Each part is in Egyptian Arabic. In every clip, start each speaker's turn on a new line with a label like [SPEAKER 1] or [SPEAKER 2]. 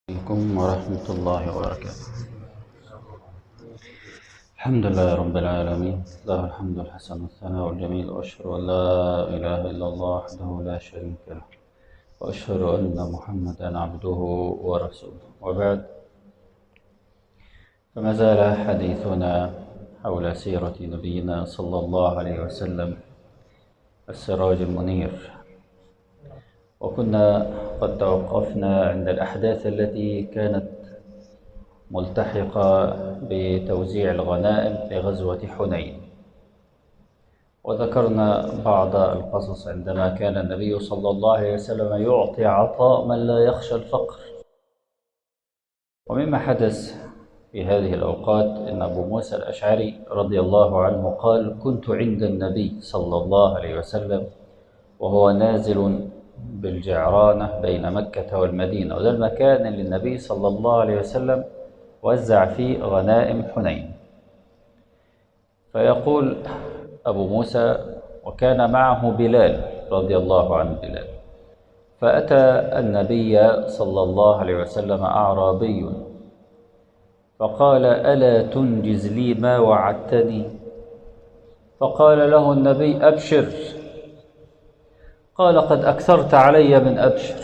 [SPEAKER 1] عليكم ورحمة الله وبركاته الحمد لله رب العالمين له الحمد الحسن والثناء الجميل وأشهد أن لا إله إلا الله وحده لا شريك له وأشهد أن محمدا عبده ورسوله وبعد فما زال حديثنا حول سيرة نبينا صلى الله عليه وسلم السراج المنير وكنا قد توقفنا عند الأحداث التي كانت ملتحقة بتوزيع الغنائم في غزوة حنين وذكرنا بعض القصص عندما كان النبي صلى الله عليه وسلم يعطي عطاء من لا يخشى الفقر ومما حدث في هذه الأوقات أن أبو موسى الأشعري رضي الله عنه قال كنت عند النبي صلى الله عليه وسلم وهو نازل بالجعرانة بين مكة والمدينة وده المكان اللي النبي صلى الله عليه وسلم وزع فيه غنائم حنين فيقول أبو موسى وكان معه بلال رضي الله عنه بلال فأتى النبي صلى الله عليه وسلم أعرابي فقال ألا تنجز لي ما وعدتني فقال له النبي أبشر قال قد أكثرت علي من أبشر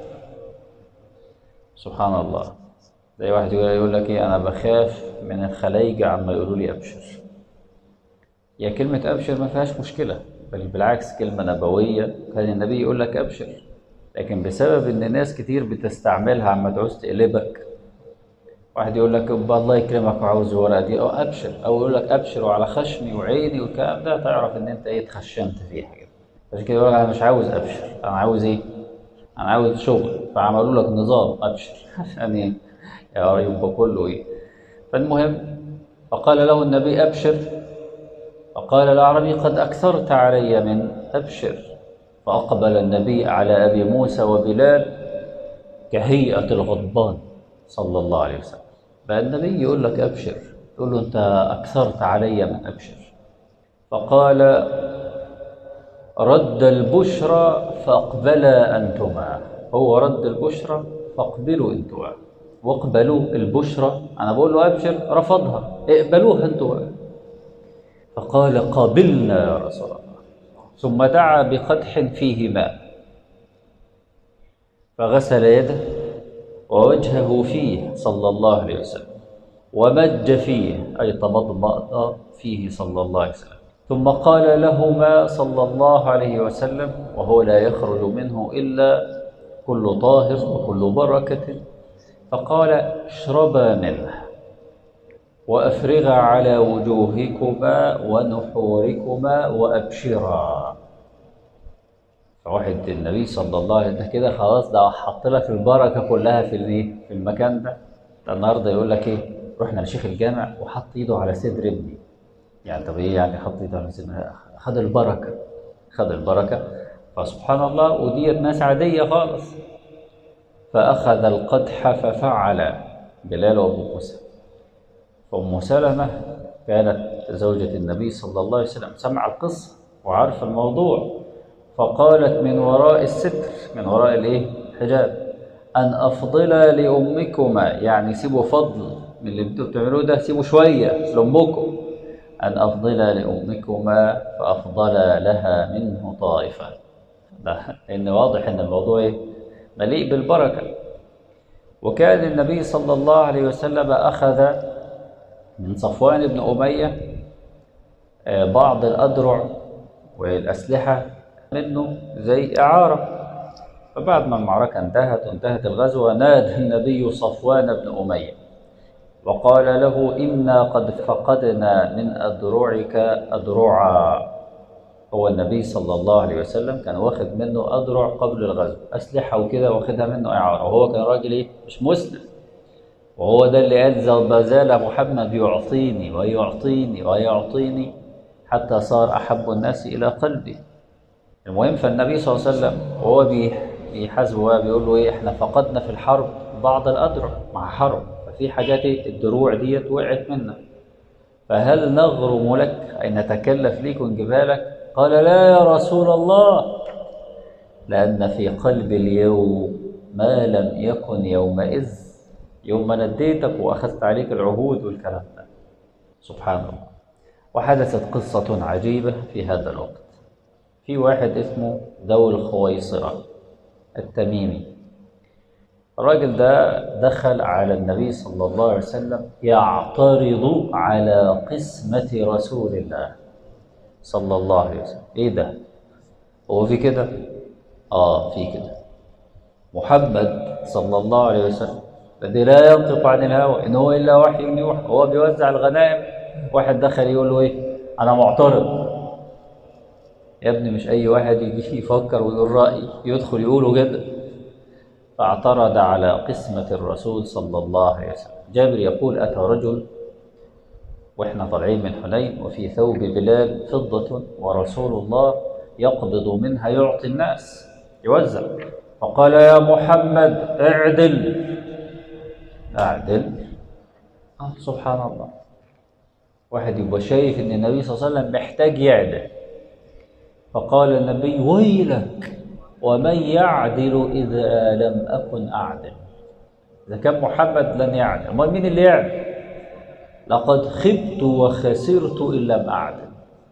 [SPEAKER 1] سبحان الله زي واحد يقول لك إيه أنا بخاف من الخلايجة عما يقولوا لي أبشر هي كلمة أبشر ما فيهاش مشكلة بل بالعكس كلمة نبوية كان النبي يقول لك أبشر لكن بسبب إن ناس كتير بتستعملها عما تعوز تقلبك واحد يقول لك الله يكرمك وعاوز الورقة دي أو أبشر أو يقول لك أبشر وعلى خشمي وعيني والكلام ده تعرف إن أنت إيه اتخشمت فيها كده عشان كده يقول لك انا مش عاوز ابشر انا عاوز ايه انا عاوز شغل فعملوا لك نظام ابشر عشان ايه يبقى كله ايه فالمهم فقال له النبي ابشر فقال الاعرابي قد اكثرت علي من ابشر فاقبل النبي على ابي موسى وبلال كهيئه الغضبان صلى الله عليه وسلم بقى النبي يقول لك ابشر يقول له انت اكثرت علي من ابشر فقال رد البشرى فاقبلا أنتما هو رد البشرى فاقبلوا أنتما واقبلوا البشرى أنا بقول له أبشر رفضها اقبلوها أنتما فقال قابلنا يا رسول الله ثم دعا بقدح فيه ماء فغسل يده ووجهه فيه صلى الله عليه وسلم ومج فيه أي تمضمض فيه صلى الله عليه وسلم ثم قال لهما صلى الله عليه وسلم وهو لا يخرج منه إلا كل طاهر وكل بركة فقال اشربا منه وأفرغا على وجوهكما ونحوركما وأبشرا فواحد النبي صلى الله عليه وسلم كده خلاص ده حط لك البركة كلها في في المكان ده النهارده يقول لك ايه رحنا لشيخ الجامع وحط ايده على صدر ابني يعني طب ايه يعني حط ايده على سيدنا خد البركه خد البركه فسبحان الله وديت ناس عاديه خالص فاخذ القدح ففعل بلال وابو موسى فام سلمه كانت زوجة النبي صلى الله عليه وسلم سمع القصة وعارف الموضوع فقالت من وراء الستر من وراء الايه الحجاب ان افضل لامكما يعني سيبوا فضل من اللي انتوا بتعملوه ده سيبوا شويه لامكم أن أفضل لأمكما فأفضل لها منه طائفة لأن واضح أن الموضوع مليء بالبركة وكان النبي صلى الله عليه وسلم أخذ من صفوان بن أمية بعض الأدرع والأسلحة منه زي إعارة فبعد ما المعركة انتهت وانتهت الغزوة نادى النبي صفوان بن أمية وقال له إنا قد فقدنا من أدرعك أدرعا هو النبي صلى الله عليه وسلم كان واخد منه أدرع قبل الغزو أسلحة وكده واخدها منه إعارة وهو كان راجل إيه مش مسلم وهو ده اللي قال ما زال محمد يعطيني ويعطيني ويعطيني حتى صار أحب الناس إلى قلبي المهم فالنبي صلى الله عليه وسلم وهو بيحاسبه بيقول له إيه إحنا فقدنا في الحرب بعض الأدرع مع حرب في حاجات الدروع ديت وقعت منا فهل نغرم لك أي نتكلف ليك ونجيبها لك قال لا يا رسول الله لأن في قلب اليوم ما لم يكن يومئذ يوم ما نديتك وأخذت عليك العهود والكلام ده سبحان الله وحدثت قصة عجيبة في هذا الوقت في واحد اسمه ذو الخويصرة التميمي الراجل ده دخل على النبي صلى الله عليه وسلم يعترض على قسمة رسول الله صلى الله عليه وسلم ايه ده هو في كده اه في كده محمد صلى الله عليه وسلم الذي لا ينطق عن الهوى ان هو الا وحي يوحى هو بيوزع الغنائم واحد دخل يقول له ايه انا معترض يا ابني مش اي واحد يجي يفكر ويقول راي يدخل يقوله كده فاعترض على قسمة الرسول صلى الله عليه وسلم جابر يقول أتى رجل وإحنا طالعين من حنين وفي ثوب بلال فضة ورسول الله يقبض منها يعطي الناس يوزع فقال يا محمد اعدل اعدل آه سبحان الله واحد يبقى شايف ان النبي صلى الله عليه وسلم محتاج يعدل فقال النبي ويلك ومن يعدل إذا لم أكن أعدل إذا كان محمد لن يعدل أمال مين اللي يعدل لقد خبت وخسرت إن لم أعدل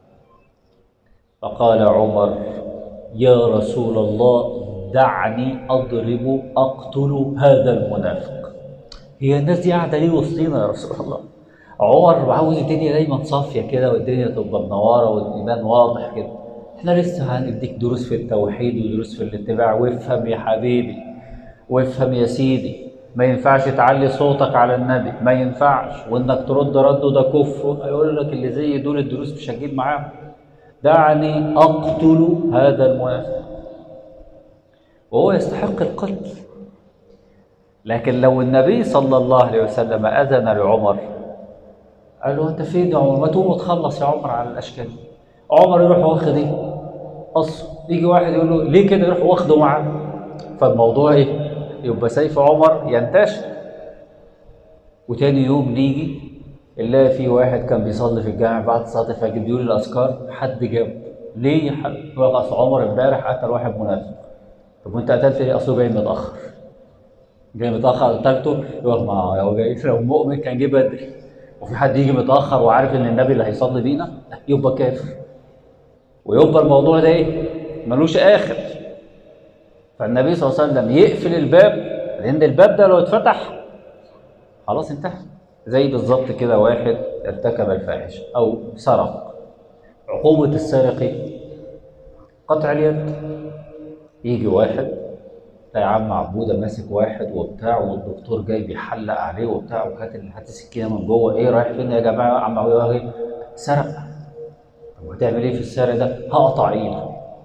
[SPEAKER 1] فقال عمر يا رسول الله دعني أضرب أقتل هذا المنافق هي الناس دي قاعدة ليه وسطينا يا رسول الله عمر عاوز الدنيا دايما صافية كده والدنيا تبقى منورة والإيمان واضح كده احنا لسه هنديك دروس في التوحيد ودروس في الاتباع وافهم يا حبيبي وافهم يا سيدي ما ينفعش تعلي صوتك على النبي ما ينفعش وانك ترد رده ده كفر هيقول لك اللي زي دول الدروس مش هجيب معاهم دعني اقتل هذا المنافق وهو يستحق القتل لكن لو النبي صلى الله عليه وسلم اذن لعمر قال له انت فين يا عمر ما تقوم وتخلص يا عمر على الاشكال عمر يروح واخد ايه قص يجي واحد يقول له ليه كده يروح واخده معاه فالموضوع ايه يبقى سيف عمر ينتشر وتاني يوم نيجي نلاقي في واحد كان بيصلي في الجامع بعد صلاه الفجر بيقول الاذكار حد جاب ليه يا حبيبي يقول لك اصل عمر امبارح قتل واحد منافق طب وانت قتلت ليه اصله جاي متاخر جاي متاخر قتلته يقول ما هو جاي لو مؤمن كان جه بدري وفي حد يجي متاخر وعارف ان النبي اللي هيصلي بينا يبقى كافر ويبقى الموضوع ده ايه ملوش اخر فالنبي صلى الله عليه وسلم يقفل الباب لان الباب ده لو اتفتح خلاص انتهى زي بالظبط كده واحد ارتكب الفاحشه او سرق عقوبه السارق ايه؟ قطع اليد يجي واحد يا عم عبوده ماسك واحد وبتاع والدكتور جاي بيحلق عليه وبتاع وهات هات السكينه من جوه ايه رايح فين يا جماعه يا عم عبوده سرق طب هتعمل ايه في السعر ده؟ هقطع ايده.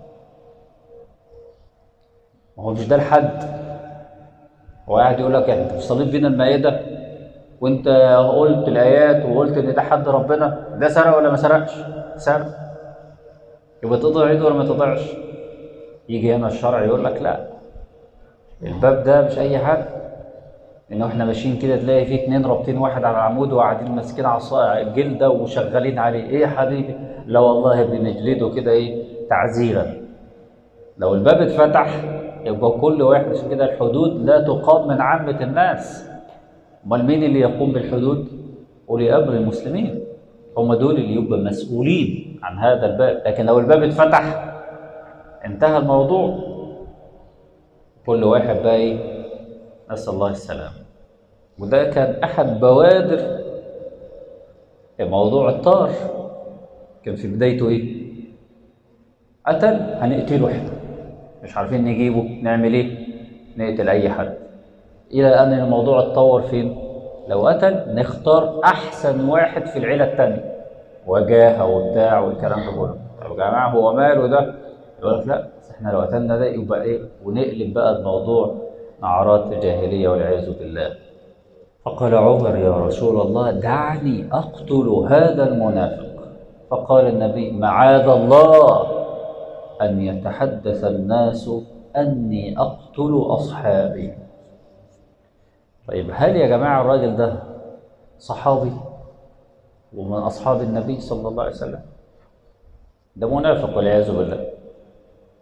[SPEAKER 1] ما هو مش ده الحد. هو قاعد يقول لك يعني انت صليت بينا المائده وانت قلت الايات وقلت ان ده حد ربنا ده سرق ولا ما سرقش؟ سرق. يبقى تقطع ايده ولا ما تقطعش؟ يجي هنا الشرع يقول لك لا الباب ده مش اي حد انه احنا ماشيين كده تلاقي فيه اتنين رابطين واحد على العمود وقاعدين ماسكين عصا الجلده وشغالين عليه ايه يا حبيبي لا والله بنجلده كده ايه تعزيرا لو الباب اتفتح يبقى كل واحد عشان كده الحدود لا تقام من عامة الناس امال مين اللي يقوم بالحدود؟ أولي أمر المسلمين هم دول اللي يبقى مسؤولين عن هذا الباب لكن لو الباب اتفتح انتهى الموضوع كل واحد بقى ايه نسأل الله السلامة وده كان أحد بوادر موضوع الطار كان في بدايته ايه؟ قتل هنقتله احنا مش عارفين نجيبه نعمل ايه؟ نقتل اي حد الى ان الموضوع اتطور فين؟ لو قتل نختار احسن واحد في العيله الثانيه وجاهه وبتاع والكلام ده كله طب يا جماعه هو ماله ده؟ يقول لك لا بس احنا لو قتلنا ده يبقى ايه؟ ونقلب بقى الموضوع نعرات جاهليه والعياذ بالله فقال عمر يا رسول الله دعني اقتل هذا المنافق فقال النبي معاذ الله أن يتحدث الناس أني أقتل أصحابي طيب هل يا جماعة الراجل ده صحابي ومن أصحاب النبي صلى الله عليه وسلم ده منافق والعياذ بالله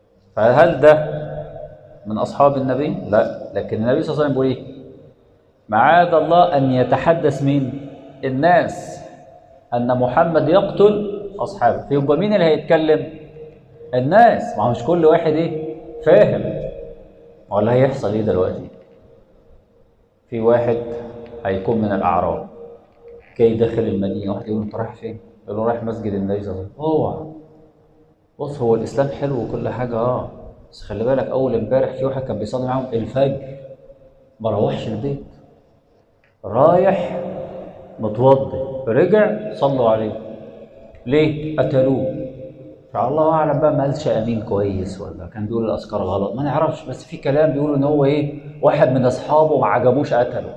[SPEAKER 1] فهل ده من أصحاب النبي؟ لا لكن النبي صلى الله عليه وسلم بيقول إيه؟ معاذ الله أن يتحدث مين الناس أن محمد يقتل أصحابه فيبقى مين اللي هيتكلم الناس ما هو مش كل واحد إيه فاهم ولا هيحصل إيه دلوقتي في واحد هيكون من الأعراب جاي داخل المدينة واحد يقول له أنت رايح فين؟ يقول له رايح مسجد النبي صلى الله عليه وسلم اوعى بص هو الإسلام حلو وكل حاجة أه بس خلي بالك أول امبارح في واحد كان بيصلي معاهم الفجر ما روحش البيت رايح متوضي رجع صلوا عليه ليه؟ قتلوه فالله اعلم بقى ما قالش امين كويس ولا كان بيقول الاذكار غلط ما نعرفش بس في كلام بيقولوا ان هو ايه واحد من اصحابه ما عجبوش قتله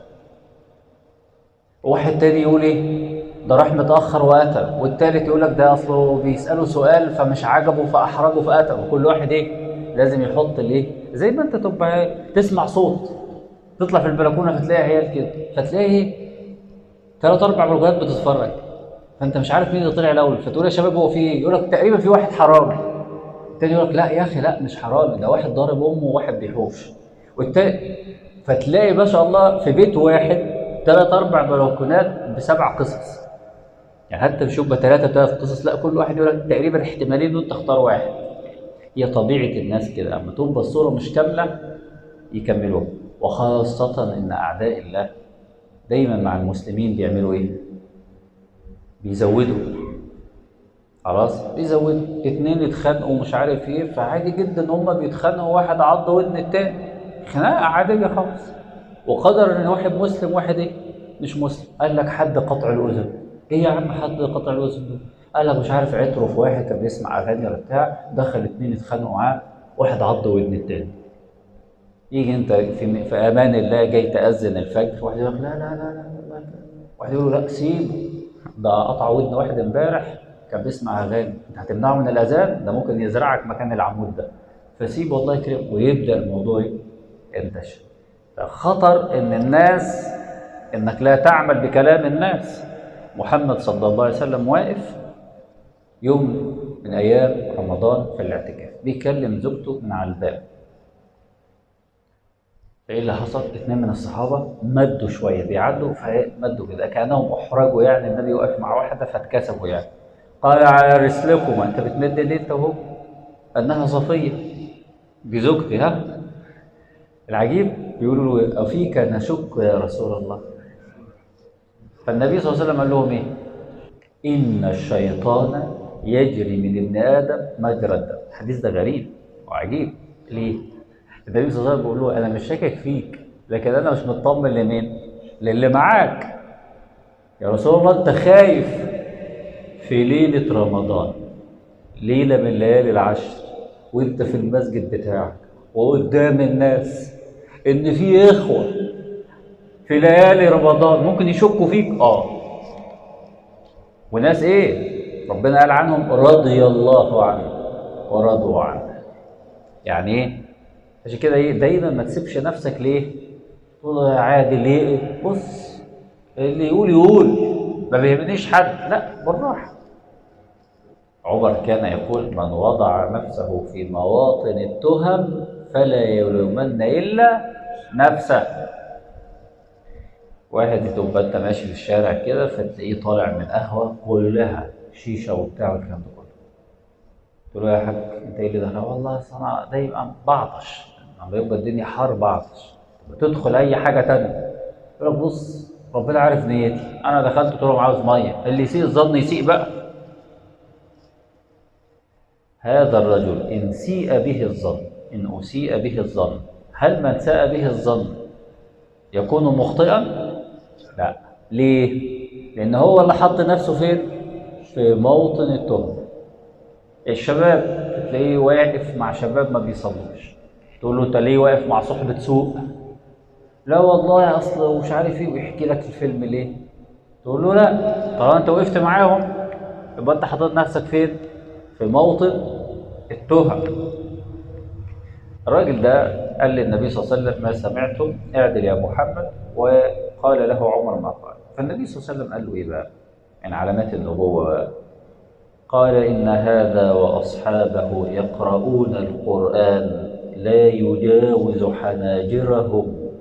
[SPEAKER 1] واحد تاني يقول ايه ده راح متاخر وقتل والتالت يقول لك ده اصله بيساله سؤال فمش عجبه فاحرجه فقتله كل واحد ايه لازم يحط الايه زي ما انت تبقى إيه؟ تسمع صوت تطلع في البلكونه فتلاقي عيال كده فتلاقي ايه ثلاث اربع بلوجات بتتفرج فانت مش عارف مين اللي طلع الاول فتقول يا شباب هو في ايه يقول لك تقريبا في واحد حرامي التاني يقول لك لا يا اخي لا مش حرامي ده واحد ضارب امه وواحد بيحوش والتاني فتلاقي ما شاء الله في بيت واحد ثلاث اربع بلكونات بسبع قصص يعني حتى مش يبقى ثلاثه ثلاث قصص لا كل واحد يقول لك تقريبا احتمالين وانت تختار واحد هي طبيعه الناس كده اما تبقى الصوره مش كامله يكملوها وخاصه ان اعداء الله دايما مع المسلمين بيعملوا ايه؟ بيزودوا خلاص بيزودوا اتنين يتخانقوا مش عارف ايه فعادي جدا هما بيتخانقوا واحد عض ودن التاني خناقه عاديه خالص وقدر ان واحد مسلم واحد ايه مش مسلم قال لك حد قطع الاذن ايه يا عم حد قطع الاذن ده قال لك مش عارف عطره في واحد كان بيسمع اغاني ولا بتاع دخل اتنين يتخانقوا معاه واحد عض ودن التاني يجي انت في, في امان الله جاي تاذن الفجر واحد يقول لك لا لا لا لا, لا. واحد يقول له لا سيبه ده قطع ودن واحد امبارح كان بيسمع اغاني انت هتمنعه من الاذان ده ممكن يزرعك مكان العمود ده فسيب والله يكرمك ويبدا الموضوع ينتشر خطر ان الناس انك لا تعمل بكلام الناس محمد صلى الله عليه وسلم واقف يوم من ايام رمضان في الاعتكاف بيكلم زوجته من على الباب فايه اللي حصل؟ اثنين من الصحابه مدوا شويه بيعدوا فمدوا كده كانهم احرجوا يعني النبي واقف مع واحده فاتكسفوا يعني قال على رسلكما انت بتمد ليه انت وهو؟ انها صفيه بزوجتي ها؟ العجيب بيقولوا له افيك نشك يا رسول الله فالنبي صلى الله عليه وسلم قال لهم ايه؟ ان الشيطان يجري من ابن ادم مجرى الدم الحديث ده غريب وعجيب ليه؟ النبي صلى الله عليه وسلم بيقول له انا مش شاكك فيك لكن انا مش مطمن لمين؟ للي معاك يا رسول الله انت خايف في ليله رمضان ليله من ليالي العشر وانت في المسجد بتاعك وقدام الناس ان في اخوه في ليالي رمضان ممكن يشكوا فيك اه وناس ايه ربنا قال عنهم رضي الله عنه ورضوا عنه يعني ايه عشان كده ايه دايما ما تسيبش نفسك ليه تقول عادي ليه بص اللي يقول يقول ما بيهمنيش حد لا بالراحه عمر كان يقول من وضع نفسه في مواطن التهم فلا يلومن الا نفسه واحد تبقى انت ماشي في الشارع كده فتلاقيه طالع من قهوه كلها شيشه وبتاع والكلام ده كله تقول له يا حاج انت ايه اللي ده والله اصل انا دايما بعطش لما يبقى الدنيا حر بعطش بتدخل اي حاجه تانية يقول لك بص ربنا عارف نيتي انا دخلت قلت لهم عاوز ميه اللي يسيء الظن يسيء بقى هذا الرجل ان سيء به الظن ان اسيء به الظن هل من ساء به الظن يكون مخطئا لا ليه لان هو اللي حط نفسه فين في موطن التهم الشباب تلاقيه واقف مع شباب ما بيصلوش تقول له انت ليه واقف مع صحبة سوء لا والله اصل مش عارف ايه ويحكي لك الفيلم ليه تقول له لا طالما انت وقفت معاهم يبقى انت حاطط نفسك فين في موطن التهم الراجل ده قال للنبي صلى الله عليه وسلم ما سمعتم اعدل يا محمد وقال له عمر ما قال فالنبي صلى الله عليه وسلم قال له ايه بقى من علامات النبوه بقى قال ان هذا واصحابه يقرؤون القران لا يجاوز حناجرهم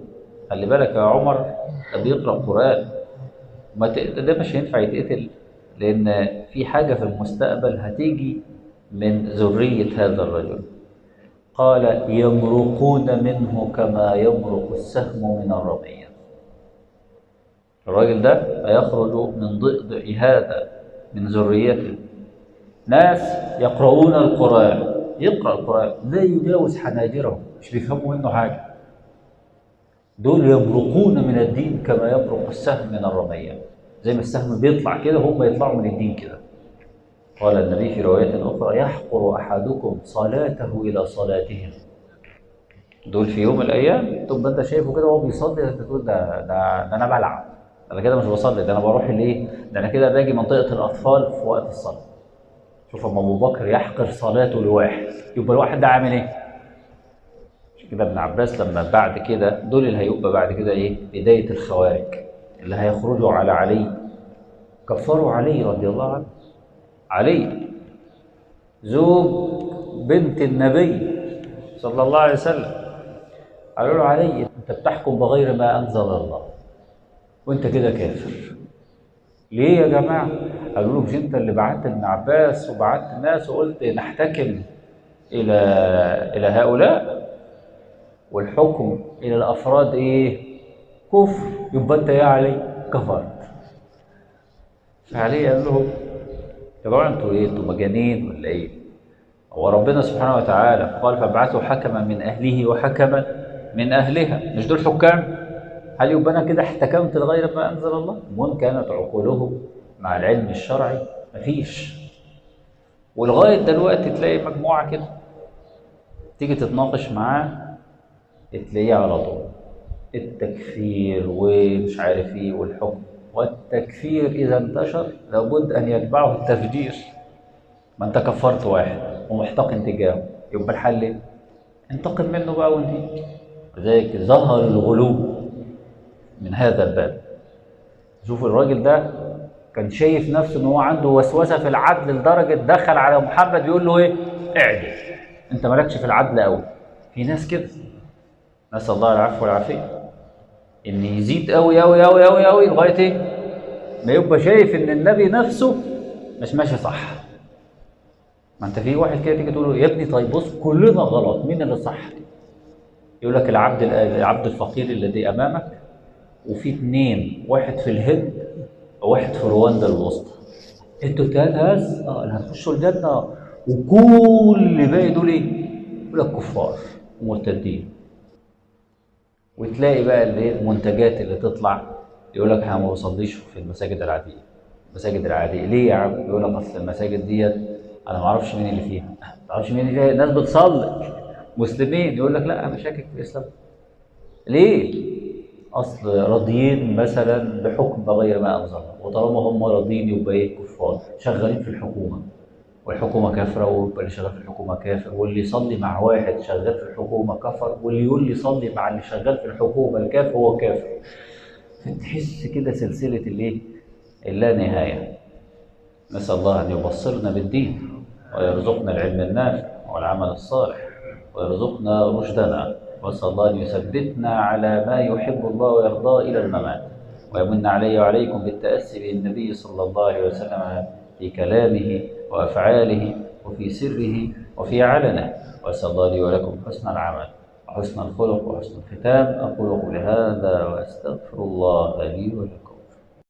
[SPEAKER 1] خلي بالك يا عمر ده بيقرأ قرآن ما ت... ده مش هينفع يتقتل لأن في حاجة في المستقبل هتيجي من ذرية هذا الرجل قال يمرقون منه كما يمرق السهم من الرمية الراجل ده هيخرج من ضئضئ هذا من ذريته ناس يقرؤون القرآن يقرأ القرآن لا يجاوز حناجرهم مش بيفهموا منه حاجة دول يمرقون من الدين كما يمرق السهم من الرمية زي ما السهم بيطلع كده هم يطلعوا من الدين كده قال النبي في رواية أخرى يحقر أحدكم صلاته إلى صلاتهم دول في يوم من الأيام تبقى أنت شايفه كده وهو بيصلي أنت تقول ده ده, ده أنا بلعب أنا كده مش بصلي ده أنا بروح ليه؟ ده أنا كده باجي منطقة الأطفال في وقت الصلاة شوف أما أبو بكر يحقر صلاته لواحد يبقى الواحد ده عامل إيه؟ عشان كده ابن عباس لما بعد كده دول اللي هيبقى بعد كده إيه؟ بداية الخوارج اللي هيخرجوا على علي كفروا علي رضي الله عنه علي زوج بنت النبي صلى الله عليه وسلم قالوا له علي انت بتحكم بغير ما انزل الله وانت كده كافر ليه يا جماعه قالوا له مش انت اللي بعت ابن عباس وبعت الناس وقلت نحتكم الى الى هؤلاء والحكم الى الافراد ايه كفر يبقى انت يا علي كفرت فعلي قال لهم يا جماعه انتوا ايه انتوا مجانين ولا ايه هو ربنا سبحانه وتعالى قال فابعثوا حكما من اهله وحكما من اهلها مش دول حكام هل يبقى انا كده احتكمت لغير ما انزل الله المهم كانت عقولهم مع العلم الشرعي مفيش ولغايه دلوقتي تلاقي مجموعه كده تيجي تتناقش معاه تلاقيه على طول التكفير ومش عارف ايه والحكم والتكفير اذا انتشر لابد ان يتبعه التفجير ما انت كفرت واحد ومحتقن تجاهه يبقى الحل ايه؟ انتقم منه بقى وانتهي لذلك ظهر الغلو من هذا الباب شوف الراجل ده كان شايف نفسه ان هو عنده وسوسه في العدل لدرجه دخل على محمد يقول له ايه؟ اعدل انت مالكش في العدل قوي في ناس كده نسال الله العفو والعافيه ان يزيد قوي قوي قوي قوي قوي لغايه ايه؟ ما يبقى شايف ان النبي نفسه مش ماشي صح ما انت في واحد كده تيجي تقول له يا ابني طيب بص كلنا غلط مين اللي صح؟ يقول لك العبد العبد الفقير الذي امامك وفي اثنين واحد في الهند وواحد في رواندا الوسطى انتوا التلات هاز اه اللي هتخشوا الجنه وكل اللي باقي دول ايه؟ يقول لك كفار ومرتدين وتلاقي بقى الايه المنتجات اللي تطلع يقول لك احنا ما بصليش في المساجد العاديه المساجد العاديه ليه يا عم؟ يقول لك اصل المساجد ديت انا ما اعرفش مين اللي فيها ما تعرفش مين اللي فيها الناس بتصلي مسلمين يقول لك لا انا شاكك في الاسلام ليه؟ اصل راضيين مثلا بحكم غير ما انزل الله وطالما هم راضيين يبقى ايه كفار شغالين في الحكومه والحكومه كافره ويبقى اللي شغال في الحكومه كافر واللي يصلي مع واحد شغال في الحكومه كفر واللي يقول لي صلي مع اللي شغال في الحكومه الكافر هو كافر فتحس كده سلسله الايه؟ اللا نهايه نسال الله ان يبصرنا بالدين ويرزقنا العلم النافع والعمل الصالح ويرزقنا رشدنا واسال الله ان يثبتنا على ما يحب الله ويرضاه الى الممات ويمن علي وعليكم بالتاسي بالنبي صلى الله عليه وسلم في كلامه وافعاله وفي سره وفي علنه واسال الله لي ولكم حسن العمل وحسن الخلق وحسن الختام اقول قولي هذا واستغفر الله لي ولكم